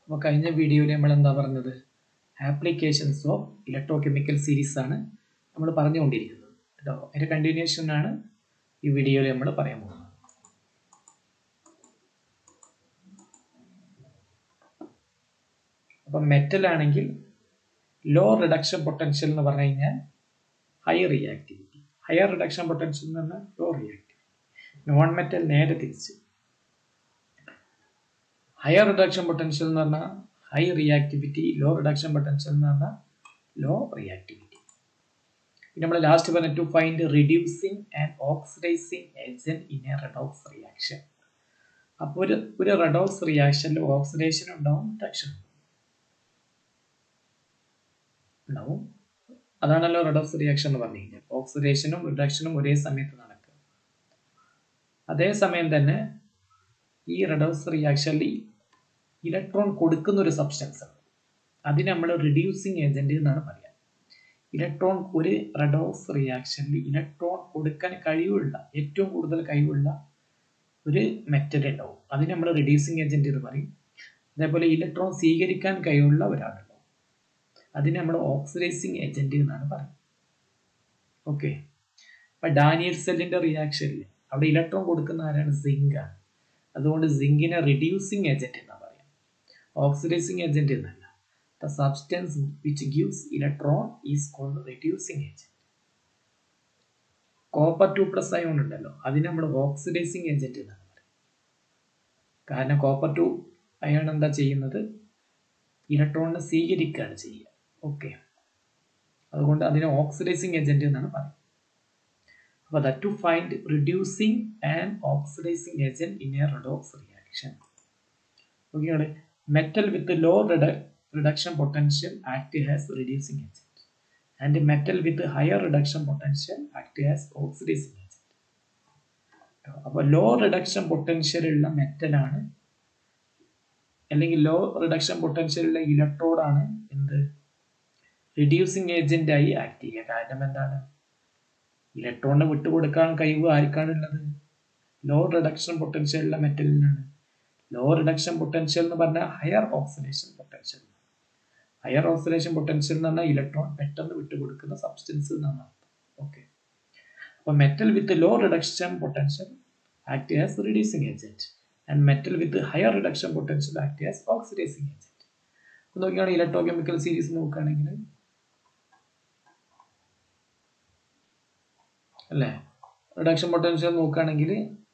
അപ്പോൾ കഴിഞ്ഞ വീഡിയോയിൽ നമ്മൾ എന്താ പറഞ്ഞത് applications of electrochemical series ആണ് നമ്മൾ പറഞ്ഞുകൊണ്ടിരിക്കുന്നത് കേട്ടോ അതിൻ്റെ കണ്ടിന്യൂഷൻ ആണ് ഈ വീഡിയോയിൽ നമ്മൾ പറയാൻ പോകുന്നത് അപ്പം മെറ്റൽ ആണെങ്കിൽ ലോ റിഡക്ഷൻ പൊട്ടൻഷ്യൽ എന്ന് പറഞ്ഞു കഴിഞ്ഞാൽ high reactivity higher reduction potential എന്ന് പറഞ്ഞാൽ ലോ റിയാക്ടിവിറ്റി നോൺ മെറ്റൽ നേരെ തിരിച്ച് ഹയർ റിഡക്ഷൻ പൊട്ടൻഷ്യൽ എന്ന് പറഞ്ഞാൽ high reactivity low reduction potential എന്ന് പറഞ്ഞാൽ ലോ റിയാക്ടിവിറ്റി പിന്നെ നമ്മൾ ലാസ്റ്റ് പറഞ്ഞ to find reducing and oxidising agent in a redox reaction അപ്പോൾ ഒരു ഒരു റെഡോക്സ് റിയാക്ഷനിൽ ഓക്സിഡേഷൻ ഉണ്ടാവും റിഡക്ഷൻ ഉണ്ടാവും അതാണല്ലോ റെഡോക്സ് റിയാക്ഷൻ എന്ന് പറഞ്ഞു കഴിഞ്ഞാൽ ഓക്സിഡേഷനും റിഡക്ഷനും ഒരേ സമയത്ത് നടക്കുക അതേസമയം തന്നെ ഈ റെഡോക്സ് റിയാക്ഷനിൽ ഇലക്ട്രോൺ കൊടുക്കുന്ന ഒരു സബ്സ്റ്റൻസ് ആണ് അതിന് നമ്മൾ റിഡ്യൂസിങ് ഏജന്റ് എന്നാണ് പറയുക ഇലക്ട്രോൺ ഒരു റെഡോക്സ് റിയാക്ഷനിൽ ഇലക്ട്രോൺ കൊടുക്കാൻ കഴിവുള്ള ഏറ്റവും കൂടുതൽ കഴിവുള്ള ഒരു മെറ്റൽ ഉണ്ടാവും അതിന് നമ്മൾ റിഡ്യൂസിങ് ഏജന്റ് എന്ന് പറയും അതേപോലെ ഇലക്ട്രോൺ സ്വീകരിക്കാൻ കഴിവുള്ള ഒരാളുണ്ടാവും അതിന് നമ്മൾ ഓക്സിഡൈസിങ് ഏജന്റ് എന്നാണ് പറയുന്നത് ഓക്കെ അപ്പൊ ഡാനിയൽ സെല്ലിന്റെ റിയാക്ഷനിൽ അവിടെ ഇലക്ട്രോൺ കൊടുക്കുന്ന ആരാണ് സിങ്ക് ആണ് അതുകൊണ്ട് സിങ്കിനെ റിഡ്യൂസിങ് ഏജന്റ് എന്നാണ് പറയാം ഓക്സിഡൈസിങ് ഏജന്റ് എന്നല്ല the substance which gives electron is called reducing agent copper two plus ion ഉണ്ടല്ലോ അതിന് നമ്മൾ ഓക്സിഡൈസിങ് ഏജന്റ് എന്നാണ് പറയുന്നത് കാരണം കോപ്പർ ടു അയോൺ എന്താ ചെയ്യുന്നത് ഇലക്ട്രോണിനെ സ്വീകരിക്കുകയാണ് ചെയ്യുക ഓക്കെ അതുകൊണ്ട് അതിനെ ഓക്സിഡൈസിങ് ഏജന്റ് എന്നാണ് പറയുന്നത് അപ്പോൾ that to find reducing and oxidising agent in a redox reaction okay metal with low reduction potential act has reducing agent and metal with higher reduction potential act has oxidising agent അപ്പോൾ low reduction potential ഉള്ള മെറ്റലാണ് അല്ലെങ്കിൽ law reduction potential ഉള്ള ഇലക്ട്രോഡാണ് എന്ത് reducing agent ആയി act ചെയ്യുക കാരണം എന്താണ് ഇലക്ട്രോണിനെ വിട്ടുകൊടുക്കാൻ കഴിവ് ആർക്കാണുള്ളത് ലോ റിഡക്ഷൻ പൊട്ടൻഷ്യൽ ഉള്ള മെറ്റലിനാണ് ലോ റിഡക്ഷൻ പൊട്ടൻഷ്യൽ എന്ന് പറഞ്ഞാൽ higher oxidation potential higher oxidation potential എന്ന് പറഞ്ഞാൽ ഇലക്ട്രോൺ പെട്ടെന്ന് വിട്ടുകൊടുക്കുന്ന സബ്സ്റ്റൻസ് എന്നാണ് അർത്ഥം ഓക്കെ അപ്പോൾ metal with low reduction potential act as reducing agent and metal with higher reduction potential act as oxidising agent നോക്കുകയാണെങ്കിൽ electrochemical series നോക്കുകയാണെങ്കിൽ അല്ലേ reduction potential നോക്കുകയാണെങ്കിൽ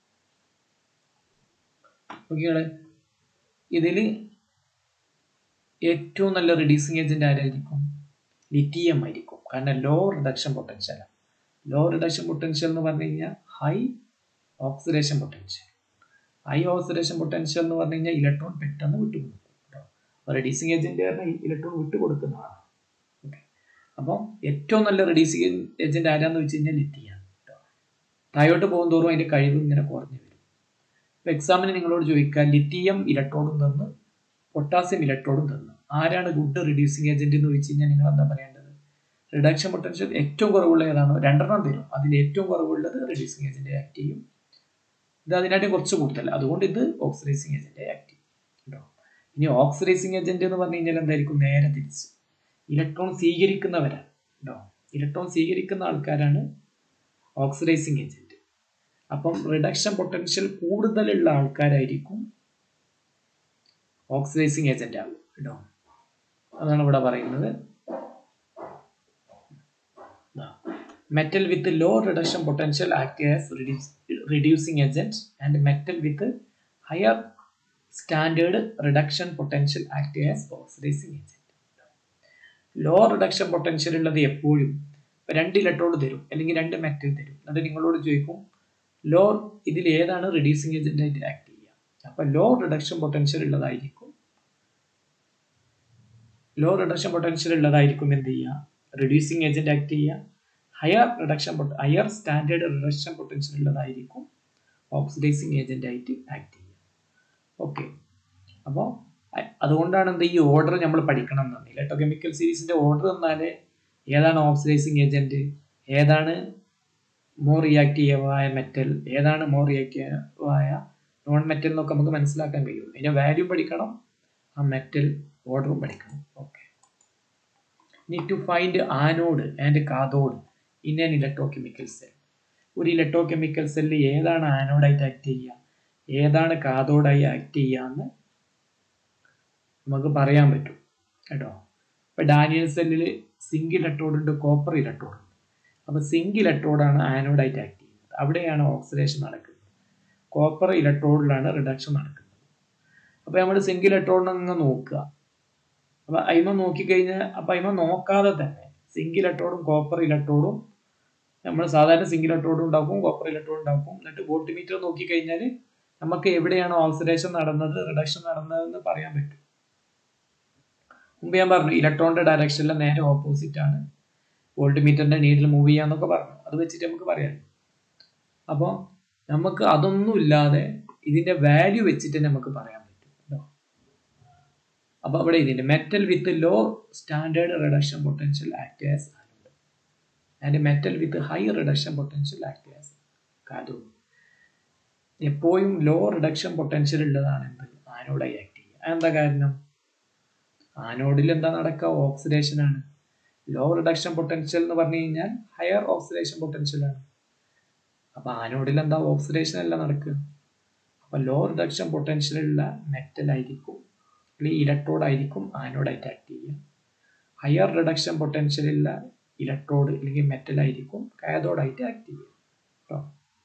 നോക്കിയാളെ ഇതിൽ ഏറ്റവും നല്ല റിഡ്യൂസിങ് ഏജന്റ് ആരായിരിക്കും ലിറ്റിയം ആയിരിക്കും കാരണം low reduction potential low reduction potential എന്ന് പറഞ്ഞു കഴിഞ്ഞാൽ high oxidation potential high oxidation potential എന്ന് പറഞ്ഞു കഴിഞ്ഞാൽ ഇലക്ട്രോൺ പെട്ടെന്ന് വിട്ടുകൊടുക്കും കേട്ടോ റെഡ്യൂസിങ് ഏജന്റ് കാരണം ഇലക്ട്രോൺ വിട്ടുകൊടുക്കുന്നതാണ് ഓക്കെ അപ്പം ഏറ്റവും നല്ല റെഡ്യൂസിങ് ഏജന്റ് ആരാന്ന് വെച്ച് കഴിഞ്ഞാൽ ലിറ്റിയാണ് കേട്ടോ താഴോട്ട് പോകും തോറും അതിന്റെ കഴിവ് ഇങ്ങനെ കുറഞ്ഞു വരും ഇപ്പൊ എക്സാമിന് നിങ്ങളോട് ചോദിക്കുക ലിറ്റിയം ഇലക്ട്രോഡും തന്ന് പൊട്ടാസ്യം ഇലക്ട്രോഡും തന്നു ആരാണ് ഗുഡ് റിഡ്യൂസിങ് ഏജന്റ് എന്ന് ചോദിച്ചു കഴിഞ്ഞാൽ നിങ്ങൾ എന്താ പറയേണ്ടത് റിഡക്ഷൻ പൊട്ടൻഷ്യൽ ഏറ്റവും കുറവുള്ള ഏതാണോ രണ്ടെണ്ണം തരും അതിൽ ഏറ്റവും കുറവുള്ളത് റിഡ്യൂസിങ് ഏജന്റ് ആക്ട് ചെയ്യും ഇത് അതിനായിട്ട് കുറച്ച് കൂടുതൽ അതുകൊണ്ട് ഇത് ഓക്സിഡൈസിങ് ഏജന്റ് ആക്ട് ചെയ്യും കേട്ടോ ഇനി ഓക്സിഡൈസിങ് ഏജന്റ് എന്ന് പറഞ്ഞു കഴിഞ്ഞാൽ എന്തായിരിക്കും നേരെ തിരിച്ച് ഇലക്ട്രോൺ സ്വീകരിക്കുന്നവരാണ് കേട്ടോ ഇലക്ട്രോൺ സ്വീകരിക്കുന്ന ആൾക്കാരാണ് ഓക്സിഡൈസിങ് ഏജന്റ് അപ്പം റിഡക്ഷൻ പൊട്ടൻഷ്യൽ കൂടുതലുള്ള ആൾക്കാരായിരിക്കും ഓക്സിഡൈസിങ് ഏജന്റ് ആകും കേട്ടോ അതാണ് ഇവിടെ പറയുന്നത് metal with low reduction potential act as reducing agent and metal with higher standard reduction potential act as oxidising agent low reduction potential ഉള്ളത് എപ്പോഴും രണ്ട് ഇലക്ട്രോഡ് തരും അല്ലെങ്കിൽ രണ്ട് മെറ്റൽ തരും എന്നിട്ട് നിങ്ങളോട് ചോദിക്കും ലോ ഇതിൽ ഏതാണ് റിഡ്യൂസിങ് ഏജന്റ് ആയിട്ട് ആക്ട് ചെയ്യുക അപ്പൊ ലോ റിഡക്ഷൻ പൊട്ടൻഷ്യൽ ഉള്ളതായിരിക്കും ലോ റിഡക്ഷൻ പൊട്ടൻഷ്യൽ ഉള്ളതായിരിക്കും എന്ത് ചെയ്യുക റിഡ്യൂസിങ് ഏജന്റ് ആക്ട് ചെയ്യുക higher reduction higher standard reduction potential ഉള്ളതായിരിക്കും ഓക്സിഡൈസിങ് ഏജന്റ് ആയിട്ട് ആക്ട് ചെയ്യുക ഓക്കെ അപ്പോൾ അതുകൊണ്ടാണ് എന്ത് ഈ ഓർഡർ നമ്മൾ പഠിക്കണം എന്ന് ഇലക്ട്രോ കെമിക്കൽ സീരീസിന്റെ ഓർഡർ എന്നാലേ ഏതാണ് ഓക്സിഡൈസിങ് ഏജന്റ് ഏതാണ് മോർ റിയാക്റ്റീവായ മെറ്റൽ ഏതാണ് മോർ റിയാക്റ്റീവായ നോൺ മെറ്റൽ എന്നൊക്കെ നമുക്ക് മനസ്സിലാക്കാൻ കഴിയും അതിന്റെ വാല്യൂ പഠിക്കണം ആ മെറ്റൽ ഓർഡറും പഠിക്കണം ഓക്കെ ഇനി to find anode and cathode in an electrochemical cell ഒരു ഇലക്ട്രോകെമിക്കൽ സെല്ല് ഏതാണ് ആനോഡായിട്ട് ആക്ട് ചെയ്യുക ഏതാണ് കാതോഡായി ആക്ട് ചെയ്യുക എന്ന് നമുക്ക് പറയാൻ പറ്റും കേട്ടോ ഇപ്പൊ ഡാനിയൽ സെല്ലിൽ സിങ്ക് ഇലക്ട്രോഡ് ഉണ്ട് കോപ്പർ ഇലക്ട്രോഡ് ഉണ്ട് അപ്പൊ സിങ്ക് ഇലക്ട്രോഡാണ് ആനോഡായിട്ട് ആക്ട് ചെയ്യുന്നത് അവിടെയാണ് ഓക്സിഡേഷൻ നടക്കുന്നത് കോപ്പർ ഇലക്ട്രോഡിലാണ് റിഡക്ഷൻ നടക്കുന്നത് അപ്പൊ നമ്മൾ സിങ്ക് ഇലക്ട്രോഡിനെ നോക്കുക അപ്പൊ അയിമ നോക്കിക്കഴിഞ്ഞാൽ അപ്പൊ അയിമ നോക്കാതെ തന്നെ സിങ്ക് ഇലക്ട്രോഡും കോപ്പർ ഇലക്ട്രോഡും നമ്മൾ സാധാരണ സിങ്ക് ഇലക്ട്രോഡും ഉണ്ടാക്കും കോപ്പർ ഇലക്ട്രോഡ് ഉണ്ടാക്കും എന്നിട്ട് വോൾട്ട്മീറ്റർ നോക്കിക്കഴിഞ്ഞാൽ നമുക്ക് എവിടെയാണ് ഓക്സിഡേഷൻ നടന്നത് റിഡക്ഷൻ നടന്നതെന്ന് പറയാൻ പറ്റും മുമ്പ് ഞാൻ പറഞ്ഞു ഇലക്ട്രോണിന്റെ ഡയറക്ഷനിൽ നേരെ ഓപ്പോസിറ്റ് ആണ് വോൾട്ട്മീറ്ററിന്റെ നീഡിൽ മൂവ് ചെയ്യാന്നൊക്കെ പറഞ്ഞു അത് വെച്ചിട്ട് നമുക്ക് പറയാം അപ്പോൾ നമുക്ക് അതൊന്നും ഇല്ലാതെ ഇതിന്റെ വാല്യൂ വെച്ചിട്ട് നമുക്ക് പറയാൻ പറ്റും കേട്ടോ അപ്പൊ അവിടെ ഇതിന്റെ metal with low standard reduction potential act as anode and metal with high reduction potential act as cathode എപ്പോഴും ലോ റിഡക്ഷൻ പൊട്ടൻഷ്യൽ ഉള്ളതാണ് എന്ത് ആനോഡായി ആക്ട് ചെയ്യുക എന്താ കാരണം ആനോഡിൽ എന്താ നടക്കുക ഓക്സിഡേഷൻ ആണ് ലോ റിഡക്ഷൻ പൊട്ടൻഷ്യൽ എന്ന് പറഞ്ഞു കഴിഞ്ഞാൽ ഹയർ ഓക്സിഡേഷൻ പൊട്ടൻഷ്യൽ ആണ് അപ്പൊ ആനോഡിൽ എന്താ ഓക്സിഡേഷൻ അല്ല നടക്കുക അപ്പൊ ലോ റിഡക്ഷൻ പൊട്ടൻഷ്യൽ ഉള്ള മെറ്റൽ ആയിരിക്കും അല്ലെങ്കിൽ ഇലക്ട്രോഡ് ആയിരിക്കും ആനോഡായിട്ട് ആക്ട് ചെയ്യുക ഹയർ റിഡക്ഷൻ പൊട്ടൻഷ്യൽ ഉള്ള ഇലക്ട്രോഡ് അല്ലെങ്കിൽ മെറ്റൽ ആയിരിക്കും കാഥോഡായിട്ട് ആക്ട് ചെയ്യുക കേട്ടോ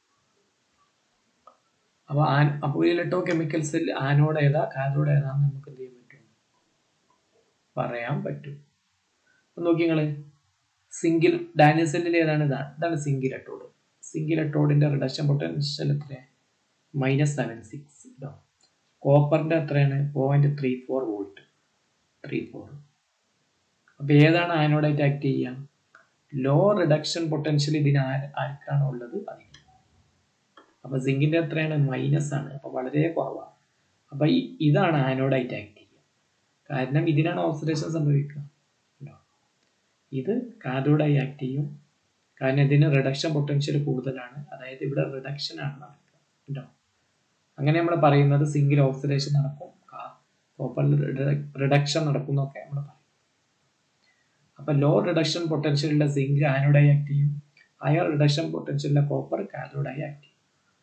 അപ്പൊ ആൻ അപ്പോൾ ഇലക്ട്രോ കെമിക്കൽസിൽ ആനോഡ് ഏതാ കാഥോഡ് ഏതാന്ന് നമുക്ക് എന്ത് ചെയ്യാൻ പറ്റും പറയാൻ പറ്റും അപ്പൊ നോക്കി നിങ്ങള് സിംഗിൾ ഡാനിസെല്ലിൽ ഏതാണ് ഇതാണ് ഇതാണ് സിംഗിൾ ഇലക്ട്രോഡ് സിംഗിൾ ഇലക്ട്രോഡിന്റെ റിഡക്ഷൻ പൊട്ടൻഷ്യൽ എത്ര മൈനസ് സെവൻ സിക്സ് കേട്ടോ കോപ്പറിന്റെ എത്രയാണ് point three four volt three four അപ്പൊ ഏതാണ് ആനോഡായിട്ട് ആക്ട് ചെയ്യുക ലോ റിഡക്ഷൻ പൊട്ടൻഷ്യൽ ഇതിന് ആർക്കാണോ ഉള്ളത് അതിന് അപ്പൊ സിങ്കിന്റെ എത്രയാണ് മൈനസ് ആണ് അപ്പൊ വളരെ കുറവാണ് അപ്പൊ ഇതാണ് ആനോഡായിട്ട് ആക്ട് ചെയ്യുക കാരണം ഇതിനാണ് ഓക്സിഡേഷൻ സംഭവിക്കുക ഇത് കാഥോഡായി ആക്ട് ചെയ്യും കാരണം ഇതിന് റിഡക്ഷൻ പൊട്ടൻഷ്യൽ കൂടുതലാണ് അതായത് ഇവിടെ റിഡക്ഷൻ ആണ് നടക്കുക കേട്ടോ അങ്ങനെ നമ്മൾ പറയുന്നത് സിംഗിൾ ഓക്സിഡേഷൻ നടക്കും കോപ്പറിൽ റിഡക്ഷൻ നടക്കും എന്നൊക്കെ നമ്മൾ പറയും അപ്പൊ ലോ റിഡക്ഷൻ പൊട്ടൻഷ്യൽ ഉള്ള സിങ്ക് ആനോഡായി ആക്ട് ചെയ്യും ഹയർ റിഡക്ഷൻ പൊട്ടൻഷ്യൽ ഉള്ള കോപ്പർ കാഥോഡായി ആക്ട് ചെയ്യും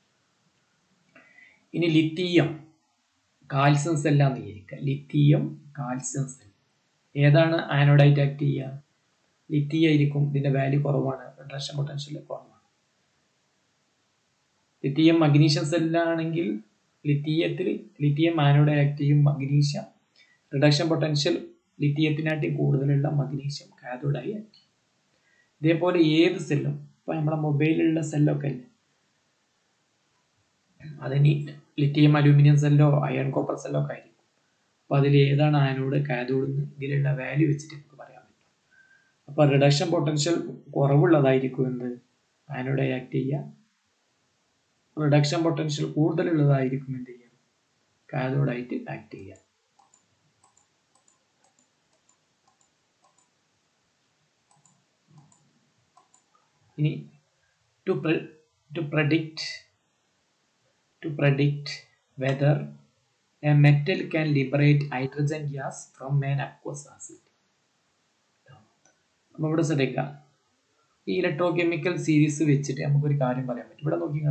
ഇനി ലിത്തീയം കാൽസ്യം സെല്ലാന്ന് വിചാരിക്കുക ലിത്തീയം കാൽസ്യം സെൽ ഏതാണ് ആനോഡായിട്ട് ആക്ട് ചെയ്യുക ലിത്തീയ ആയിരിക്കും ഇതിന്റെ വാല്യൂ കുറവാണ് റിഡക്ഷൻ പൊട്ടൻഷ്യൽ കുറവാണ് ലിത്തീയം മഗ്നീഷ്യം സെല്ലാണെങ്കിൽ ലിത്തീയത്തിൽ ലിത്തീയം ആനോഡ് ആക്ട് ചെയ്യും മഗ്നീഷ്യം റിഡക്ഷൻ പൊട്ടൻഷ്യൽ ലിത്തീയത്തിനാട്ടി കൂടുതലുള്ള മഗ്നീഷ്യം കാഥോഡായി ആക്ട് ചെയ്യും ഇതേപോലെ ഏത് സെല്ലും ഇപ്പൊ നമ്മുടെ മൊബൈലിലുള്ള സെല്ലൊക്കെ അല്ലേ അതിന് ലിത്തിയം അലൂമിനിയം സെല്ലോ അയൺ കോപ്പർ സെല്ലോ ഒക്കെ ആയിരിക്കും അപ്പൊ അതിൽ ഏതാണ് ആനോഡ് കാഥോഡ് എന്ന് ഇതിലുള്ള വാല്യൂ വെച്ചിട്ട് നമുക്ക് പറയാൻ പറ്റും അപ്പൊ റിഡക്ഷൻ പൊട്ടൻഷ്യൽ കുറവുള്ളതായിരിക്കും എന്ത് ആനോഡ് ആക്ട് ചെയ്യുക റിഡക്ഷൻ പൊട്ടൻഷ്യൽ കൂടുതലുള്ളതായിരിക്കും എന്ത് ചെയ്യുക കാഥോഡായിട്ട് ആക്ട് ചെയ്യുക ഇനി to to predict to predict whether a metal can liberate hydrogen gas from an aqueous acid. അപ്പോൾ ഇവിടെ ശ്രദ്ധിക്കുക ഈ ഇലക്ട്രോ കെമിക്കൽ സീരീസ് വെച്ചിട്ട് നമുക്കൊരു കാര്യം പറയാൻ പറ്റും ഇവിടെ നോക്കി നിങ്ങൾ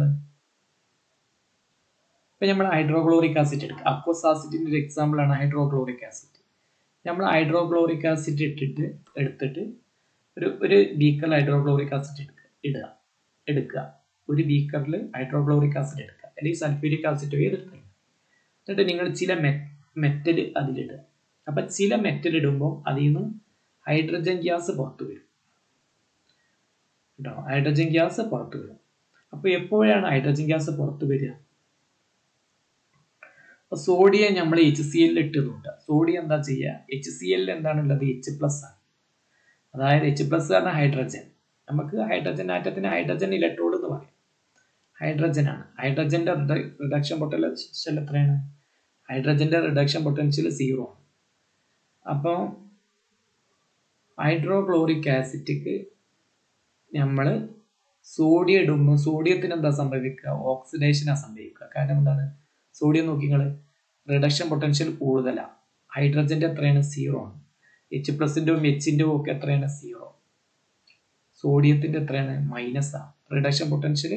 ഇപ്പം നമ്മൾ ഹൈഡ്രോക്ലോറിക് ആസിഡ് എടുക്കുക അക്വസ് ആസിഡിൻ്റെ ഒരു എക്സാമ്പിൾ ആണ് ഹൈഡ്രോക്ലോറിക് ആസിഡ് നമ്മൾ ഹൈഡ്രോക്ലോറിക് ആസിഡ് ഇട്ടിട്ട് എടുത്തിട്ട് ഒരു ഒരു ബീക്കറിൽ ഹൈഡ്രോക്ലോറിക് ആസിഡ് എടുക്കുക ഇടുക എടുക്കുക ഒരു ബീക്കറിൽ ഹൈഡ്രോക്ലോറിക് ആസിഡ് എടുക്കുക അല്ലെങ്കിൽ സൾഫ്യൂരിക് ആസിഡ് ഏതെടുക്കുക എന്നിട്ട് നിങ്ങൾ ചില മെറ്റൽ അതിലിടുക അപ്പൊ ചില മെറ്റൽ ഇടുമ്പോൾ അതിൽ നിന്ന് ഹൈഡ്രജൻ ഗ്യാസ് പുറത്തു വരും കേട്ടോ ഹൈഡ്രജൻ ഗ്യാസ് പുറത്തു വരും അപ്പൊ എപ്പോഴാണ് ഹൈഡ്രജൻ ഗ്യാസ് പുറത്തു വരിക അപ്പൊ സോഡിയം നമ്മൾ എച്ച് സി എല്ലിൽ ഇട്ട് നോക്കുക സോഡിയം എന്താ ചെയ്യുക എച്ച് സി എല്ലിൽ എന്താണുള്ളത് എച്ച് പ്ലസ് ആണ് അതായത് എച്ച് പ്ലസ് പറഞ്ഞാൽ ഹൈഡ്രജൻ നമുക്ക് ഹൈഡ്രജൻ ആറ്റത്തിന് ഹൈഡ്രജൻ ഇലക്ട്രോഡ് എന്ന് പറയും ഹൈഡ്രജൻ ആണ് ഹൈഡ്രജന്റെ റിഡക്ഷൻ പൊട്ടൻഷ്യൽ എത്രയാണ് ഹൈഡ്രജന്റെ റിഡക്ഷൻ പൊട്ടൻഷ്യൽ സീറോ ആണ് അപ്പോൾ ഹൈഡ്രോക്ലോറിക് ആസിഡിക്ക് നമ്മൾ സോഡിയം ഇടുമ്പോൾ സോഡിയത്തിന് എന്താ സംഭവിക്കുക ഓക്സിഡേഷനാണ് സംഭവിക്കുക കാരണം എന്താണ് സോഡിയം നോക്കി നിങ്ങൾ റിഡക്ഷൻ പൊട്ടൻഷ്യൽ കൂടുതലാണ് ഹൈഡ്രജന്റെ എത്രയാണ് സീറോ ആണ് എച്ച് പ്ലസിൻ്റെയും എച്ചിൻ്റെയും ഒക്കെ എത്രയാണ് സീറോ സോഡിയത്തിന്റെ എത്രയാണ് മൈനസ് ആണ് റിഡക്ഷൻ പൊട്ടൻഷ്യൽ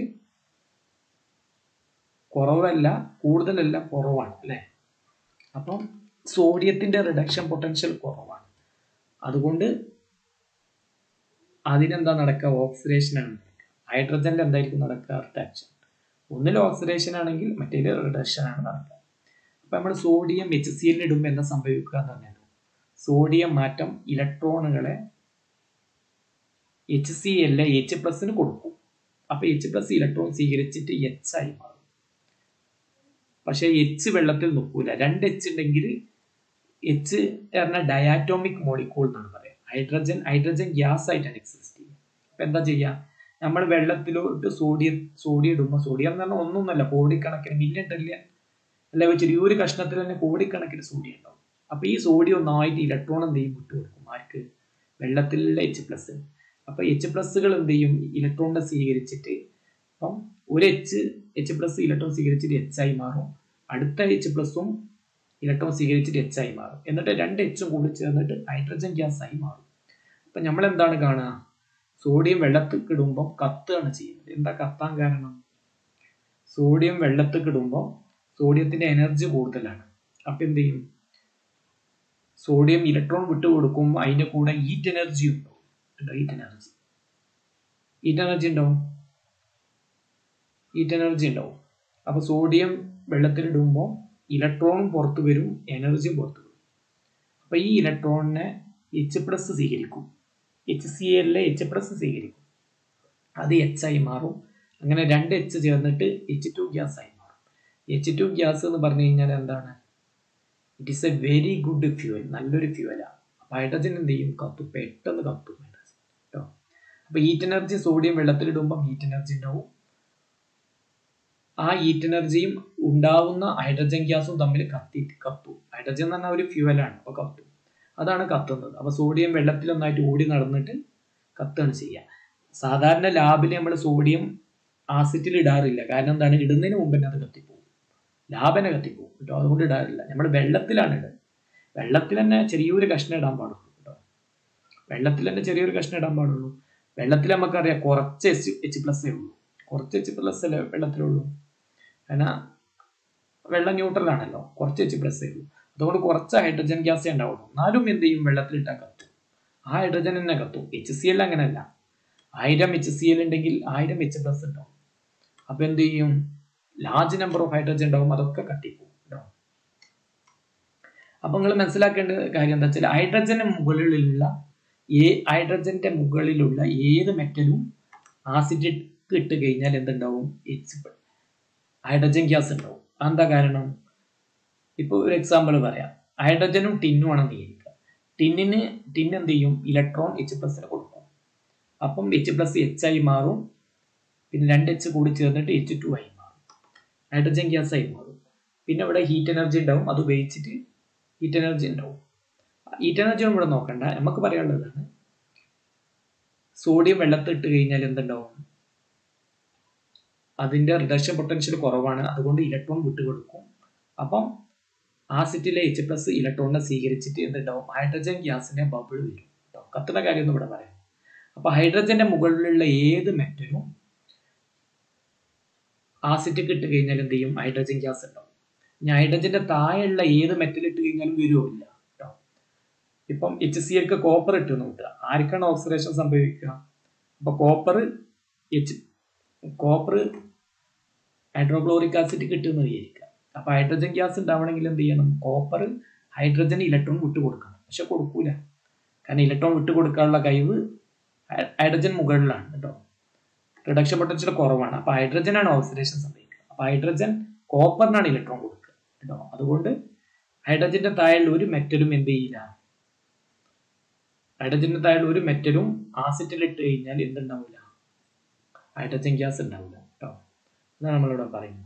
കുറവല്ല കൂടുതലല്ല കുറവാണ് അല്ലേ അപ്പം സോഡിയത്തിന്റെ റിഡക്ഷൻ പൊട്ടൻഷ്യൽ കുറവാണ് അതുകൊണ്ട് അതിനെന്താ നടക്കുക ഓക്സിഡേഷൻ ആണ് നടക്കുക ഹൈഡ്രജനിൽ എന്തായിരിക്കും നടക്കുക റിഡക്ഷൻ ഒന്നിൽ ഓക്സിഡേഷൻ ആണെങ്കിൽ മറ്റേതിൽ റിഡക്ഷൻ ആണ് നടക്കുക അപ്പൊ നമ്മൾ സോഡിയം എച്ച് സി എല്ലിൽ ഇടുമ്പോൾ എന്താ സംഭവിക്കുക എന്ന് പറഞ്ഞാൽ സോഡിയം മാറ്റം ഇലക്ട്രോണുകളെ എച്ച് സി എല്ല് എച്ച് പ്ലസിന് കൊടുക്കും അപ്പൊ എച്ച് പ്ലസ് ഇലക്ട്രോൺ സ്വീകരിച്ചിട്ട് എച്ച് ആയി മാറും പക്ഷെ എച്ച് വെള്ളത്തിൽ നിൽക്കൂല രണ്ട് എച്ച് ഉണ്ടെങ്കിൽ എച്ച് പറഞ്ഞ ഡയാറ്റോമിക് മോളിക്കൂൾ എന്നാണ് പറയുക ഹൈഡ്രജൻ ഹൈഡ്രജൻ ഗ്യാസ് ആയിട്ടാണ് എക്സിസ്റ്റ് ചെയ്യുക അപ്പൊ എന്താ ചെയ്യുക നമ്മൾ വെള്ളത്തിലോട്ട് സോഡിയം സോഡിയം ഇടുമ്പോൾ സോഡിയം എന്ന് പറഞ്ഞാൽ ഒന്നൊന്നല്ല കോടിക്കണക്കിന് മില്യൺ ട്രില്യൺ അല്ല വെച്ചിട്ട് ഈ ഒരു കഷ്ണത്തിൽ തന്നെ കോടിക്കണക്കിന് സോഡിയം ഉണ്ടാവും അപ്പൊ ഈ സോഡിയം ഒന്നായിട്ട് ഇലക്ട്രോൺ എന്ത് ചെയ്യും വിട്ടുകൊടുക്കും ആർക്ക് വെള്ളത്തിലുള്ള എച്ച് പ്ലസ് അപ്പൊ എച്ച് പ്ലസുകൾ എന്ത് ചെയ്യും ഇലക്ട്രോണിനെ സ്വീകരിച്ചിട്ട് അപ്പം ഒരു എച്ച് എച്ച് പ്ലസ് ഇലക്ട്രോൺ സ്വീകരിച്ചിട്ട് എച്ച് ആയി മാറും അടുത്ത എച്ച് പ്ലസും ഇലക്ട്രോൺ സ്വീകരിച്ചിട്ട് എച്ച് ആയി മാറും എന്നിട്ട് രണ്ട് എച്ചും കൂടി ചേർന്നിട്ട് ഹൈഡ്രജൻ ഗ്യാസ് ആയി മാറും അപ്പൊ നമ്മൾ എന്താണ് കാണുക സോഡിയം വെള്ളത്തിൽ ഇടുമ്പോൾ കത്തുകയാണ് ചെയ്യുന്നത് എന്താ കത്താൻ കാരണം സോഡിയം വെള്ളത്തിൽ ഇടുമ്പോൾ സോഡിയത്തിന്റെ എനർജി കൂടുതലാണ് അപ്പൊ എന്ത് ചെയ്യും സോഡിയം ഇലക്ട്രോൺ വിട്ടുകൊടുക്കും അതിന്റെ കൂടെ ഹീറ്റ് എനർജി ഉണ്ടാവും ഹീറ്റ് എനർജി ഹീറ്റ് എനർജി ഉണ്ടാവും ഹീറ്റ് എനർജി ഉണ്ടാവും അപ്പൊ സോഡിയം വെള്ളത്തിലിടുമ്പോൾ ഇലക്ട്രോണും പുറത്തു വരും എനർജിയും പുറത്തു വരും അപ്പൊ ഈ ഇലക്ട്രോണിനെ എച്ച് പ്ലസ് സ്വീകരിക്കും എച്ച് സി എല്ലിലെ എച്ച് പ്ലസ് സ്വീകരിക്കും അത് എച്ച് ആയി മാറും അങ്ങനെ രണ്ട് എച്ച് ചേർന്നിട്ട് എച്ച് ടു ഗ്യാസ് ആയി മാറും എച്ച് ടു ഗ്യാസ് എന്ന് പറഞ്ഞു കഴിഞ്ഞാൽ എന്താണ് it is a very good fuel നല്ലൊരു ഫ്യൂവലാണ് അപ്പൊ ഹൈഡ്രജൻ എന്ത് ചെയ്യും കത്തും പെട്ടെന്ന് കത്തും ഹൈഡ്രജൻ കേട്ടോ അപ്പൊ ഹീറ്റ് എനർജി സോഡിയം വെള്ളത്തിലിടുമ്പോൾ ഹീറ്റ് എനർജി ഉണ്ടാവും ആ ഹീറ്റ് എനർജിയും ഉണ്ടാവുന്ന ഹൈഡ്രജൻ ഗ്യാസും തമ്മിൽ കത്തി കത്തും ഹൈഡ്രജൻ എന്ന് പറഞ്ഞാൽ ഒരു ഫ്യൂവലാണ് അപ്പൊ കത്തും അതാണ് കത്തുന്നത് അപ്പൊ സോഡിയം വെള്ളത്തിൽ ഒന്നായിട്ട് ഓടി നടന്നിട്ട് കത്താണ് ചെയ്യുക സാധാരണ ലാബിൽ നമ്മൾ സോഡിയം ആസിഡിൽ ഇടാറില്ല കാരണം എന്താണ് ഇടുന്നതിന് മുമ്പ് തന്നെ അത് കത്തിപ്പോകും ലാബനെ കത്തിപ്പോകും കേട്ടോ അതുകൊണ്ട് ഇടാറില്ല നമ്മൾ വെള്ളത്തിലാണ് ഇടുന്നത് വെള്ളത്തിൽ തന്നെ ചെറിയൊരു കഷ്ണം ഇടാൻ പാടുള്ളൂ കേട്ടോ വെള്ളത്തിൽ തന്നെ ചെറിയൊരു കഷ്ണം ഇടാൻ പാടുള്ളൂ വെള്ളത്തിൽ നമുക്കറിയാം കുറച്ച് എച്ച് എച്ച് പ്ലസ്സേ ഉള്ളൂ കുറച്ച് എച്ച് പ്ലസ് അല്ലേ വെള്ളത്തിലുള്ളൂ കാരണം വെള്ളം ന്യൂട്രൽ ആണല്ലോ കുറച്ച് എച്ച് പ്ലസ് ഉള്ളൂ അതുകൊണ്ട് കുറച്ച് ഹൈഡ്രജൻ ഗ്യാസേ ഉണ്ടാവുള്ളൂ എന്നാലും എന്ത് ചെയ്യും വെള്ളത്തിലിട്ടാൽ കത്തും ആ ഹൈഡ്രജൻ തന്നെ കത്തും എച്ച് സി എൽ അങ്ങനെയല്ല ആയിരം എച്ച് സി എൽ ഉണ്ടെങ്കിൽ ആയിരം എച്ച് പ്ലസ് ഉണ്ടാവും അപ്പൊ എന്ത് ചെയ്യും ലാർജ് നമ്പർ ഓഫ് ഹൈഡ്രജൻ ഉണ്ടാവും അതൊക്കെ കത്തിപ്പോവും കേട്ടോ അപ്പൊ നിങ്ങൾ മനസ്സിലാക്കേണ്ട കാര്യം എന്താ വെച്ചാൽ ഹൈഡ്രജന് മുകളിലുള്ള ഏ ഹൈഡ്രജന്റെ മുകളിലുള്ള ഏത് മെറ്റലും ആസിഡ് ഇട്ട് കഴിഞ്ഞാൽ എന്തുണ്ടാവും എച്ച് ഹൈഡ്രജൻ ഗ്യാസ് ഉണ്ടാവും എന്താ കാരണം ഇപ്പോൾ ഒരു എക്സാമ്പിൾ പറയാം ഹൈഡ്രജനും ടിന്നും ആണെന്ന് വിചാരിക്കുക ടിന്നിന് ടിൻ എന്ത് ചെയ്യും ഇലക്ട്രോൺ എച്ച് പ്ലസിന് കൊടുക്കും അപ്പം എച്ച് പ്ലസ് എച്ച് ആയി മാറും പിന്നെ രണ്ട് എച്ച് കൂടി ചേർന്നിട്ട് എച്ച് ടു ആയി മാറും ഹൈഡ്രജൻ ഗ്യാസ് ആയി മാറും പിന്നെ ഇവിടെ ഹീറ്റ് എനർജി ഉണ്ടാവും അത് ഉപയോഗിച്ചിട്ട് ഹീറ്റ് എനർജി ഉണ്ടാവും ഹീറ്റ് എനർജി ഒന്നും ഇവിടെ നോക്കണ്ട നമുക്ക് പറയാനുള്ളതാണ് സോഡിയം വെള്ളത്തിൽ ഇട്ട് കഴിഞ്ഞാൽ എന്തുണ്ടാവും അതിന്റെ റിഡക്ഷൻ പൊട്ടൻഷ്യൽ കുറവാണ് അതുകൊണ്ട് ഇലക്ട്രോൺ വിട്ടുകൊടുക്കും അപ്പം ആസിഡിലെ എച്ച് പ്ലസ് ഇലക്ട്രോണിനെ സ്വീകരിച്ചിട്ട് എന്തുണ്ടാവും ഹൈഡ്രജൻ ഗ്യാസിന്റെ ബബിൾ വരും കേട്ടോ കത്തുന്ന കാര്യം ഒന്നും ഇവിടെ പറയാം അപ്പൊ ഹൈഡ്രജന്റെ മുകളിലുള്ള ഏത് മെറ്റലും ആസിഡ് ഇട്ട് കഴിഞ്ഞാൽ എന്ത് ചെയ്യും ഹൈഡ്രജൻ ഗ്യാസ് ഉണ്ടാവും ഇനി ഹൈഡ്രജന്റെ താഴെയുള്ള ഏത് മെറ്റൽ ഇട്ട് കഴിഞ്ഞാലും വരുമോ ഇല്ല കേട്ടോ ഇപ്പം എച്ച് സി എൽക്ക് കോപ്പർ ഇട്ട് നോക്കുക ആർക്കാണ് ഓക്സിഡേഷൻ സംഭവിക്കുക അപ്പൊ copper H copper hydrochloric acid കിട്ടുമെന്ന് വിചാരിക്കുക അപ്പൊ ഹൈഡ്രജൻ ഗ്യാസ് ഉണ്ടാവണമെങ്കിൽ എന്ത് ചെയ്യണം കോപ്പർ ഹൈഡ്രജൻ ഇലക്ട്രോൺ വിട്ടു കൊടുക്കണം പക്ഷെ കൊടുക്കൂല കാരണം ഇലക്ട്രോൺ വിട്ടു കൊടുക്കാനുള്ള കഴിവ് ഹൈഡ്രജൻ മുകളിലാണ് കേട്ടോ റിഡക്ഷൻ പൊട്ടൻഷ്യൽ കുറവാണ് അപ്പൊ ഹൈഡ്രജൻ ആണ് ഓക്സിഡേഷൻ സംഭവിക്കുക അപ്പൊ ഹൈഡ്രജൻ കോപ്പറിനാണ് ഇലക്ട്രോൺ കൊടുക്കുക കേട്ടോ അതുകൊണ്ട് ഹൈഡ്രജന്റെ താഴെയുള്ള ഒരു മെറ്റലും എന്ത് ചെയ്യില്ല ഹൈഡ്രജന്റെ താഴെയുള്ള ഒരു മെറ്റലും ആസിഡിൽ ഇട്ട് കഴിഞ്ഞാൽ എന്തുണ്ടാവില്ല ഹൈഡ്രജൻ ഗ്യാസ് ഉണ്ടാവില്ല കേട്ടോ അതാണ് നമ്മളിവിടെ പറയുന്നത്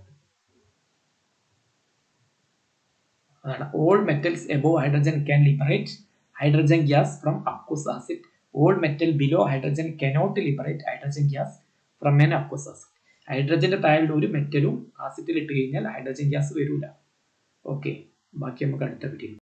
അതാണ് all metals above hydrogen can liberate hydrogen gas from aqueous acid all metal below hydrogen cannot liberate hydrogen gas from an aqueous acid ഹൈഡ്രജന്റെ താഴെയുള്ള ഒരു മെറ്റലും ആസിഡിൽ ഇട്ട് കഴിഞ്ഞാൽ ഹൈഡ്രജൻ ഗ്യാസ് വരൂല ഓക്കെ ബാക്കി നമുക്ക് അടുത്ത വീഡിയോ